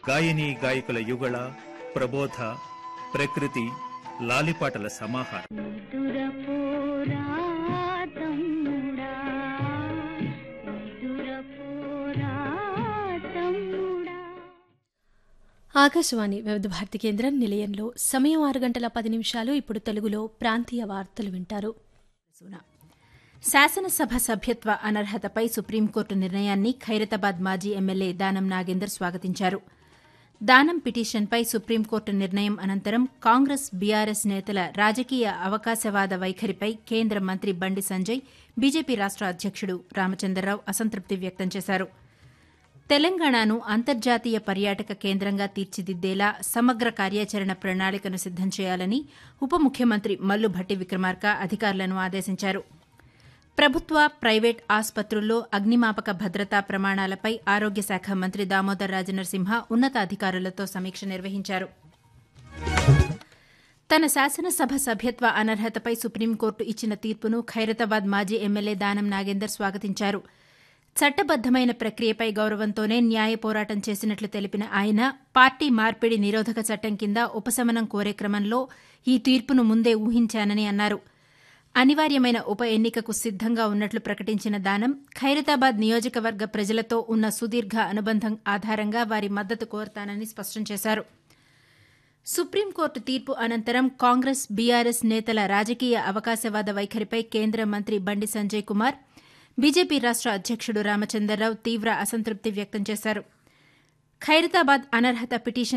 గాయనీ గాయకుల యుగళ ప్రబోధ ప్రకృతి లాలిపాటల సమాహారం నిదుర పోరా తమ్ముడా నిదుర పోరా తమ్ముడా ఆకాశవాణి వివిధ భారతి కేంద్రం నిలయంలో సమయం ఆరు గంటల పది నిమిషాలు ఇప్పుడు తెలుగులో ప్రాంతీయ వార్తలు వింటారు శాసనసభ సభ్యత్వ అనర్హతపై సుప్రీంకోర్టు నిర్ణయాన్ని ఖైరతాబాద్ మాజీ ఎమ్మెల్యే దానం నాగేందర్ స్వాగతించారు దానం పిటిషన్పై సుప్రీంకోర్టు నిర్ణయం అనంతరం కాంగ్రెస్ బీఆర్ఎస్ నేతల రాజకీయ అవకాశవాద వైఖరిపై కేంద్ర మంత్రి బండి సంజయ్ బీజేపీ రాష్ట అధ్యక్షుడు రామచంద్రరావు అసంతృప్తి వ్యక్తం చేశారు తెలంగాణను అంతర్జాతీయ పర్యాటక కేంద్రంగా తీర్చిదిద్దేలా సమగ్ర కార్యాచరణ ప్రణాళికను సిద్దం చేయాలని ఉప ముఖ్యమంత్రి మల్లు భట్టి విక్రమార్క అధికారులను ఆదేశించారు ప్రభుత్వ ప్రైవేట్ ఆసుపత్రుల్లో అగ్నిమాపక భద్రతా ప్రమాణాలపై ఆరోగ్య శాఖ మంత్రి దామోదర్ రాజనరసింహ ఉన్నతాధికారులతో సమీక్ష నిర్వహించారు తన శాసనసభ సభ్యత్వ అనర్హతపై సుప్రీంకోర్టు ఇచ్చిన తీర్పును ఖైరతాబాద్ మాజీ ఎమ్మెల్యే దానం నాగేందర్ స్వాగతించారు చట్టబద్దమైన ప్రక్రియపై గౌరవంతోనే న్యాయ పోరాటం చేసినట్లు తెలిపిన ఆయన పార్టీ మార్పిడి నిరోధక చట్టం కింద ఉపశమనం కోరే క్రమంలో ఈ తీర్పును ముందే ఊహించానని అన్నారు అనివార్యమైన ఉప ఎన్నికకు సిద్దంగా ఉన్నట్లు ప్రకటించిన దానం ఖైరతాబాద్ నియోజకవర్గ ప్రజలతో ఉన్న సుదీర్ఘ అనుబంధం ఆధారంగా వారి మద్దతు కోరతానని స్పష్టం చేశారు సుప్రీంకోర్టు తీర్పు అనంతరం కాంగ్రెస్ బీఆర్ఎస్ నేతల రాజకీయ అవకాశవాద వైఖరిపై కేంద్ర మంత్రి బండి సంజయ్ కుమార్ బీజేపీ రాష్ట అధ్యక్షుడు రామచందర్రావు తీవ్ర అసంతృప్తి వ్యక్తం చేశారు ఖైరతాబాద్ అనర్హత పిటిషన్